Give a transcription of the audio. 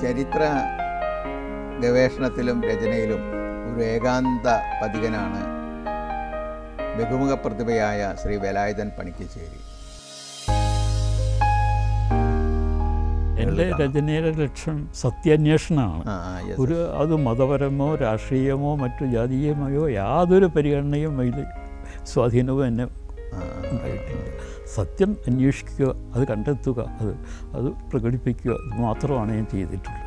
ചരിത്ര ഗവേഷണത്തിലും രചനയിലും ഒരു ഏകാന്ത പതികനാണ് ബഹുമുഖ പ്രതിഭയായ ശ്രീ വേലായുധൻ പണിക്കശ്ശേരി എൻ്റെ രചനയുടെ ലക്ഷ്യം സത്യാന്വേഷണമാണ് ആ ആ, yes. ഒരു അത് മതപരമോ രാഷ്ട്രീയമോ മറ്റു ജാതീയമയോ യാതൊരു പരിഗണനയും അതിൽ സ്വാധീനവും എന്നെ ആ, ആ, ഉണ്ടായിട്ടില്ല സത്യം അന്വേഷിക്കുക അത് കണ്ടെത്തുക അത് അത് പ്രകടിപ്പിക്കുക ഇത് മാത്രമാണ് ഞാൻ ചെയ്തിട്ടുള്ളത്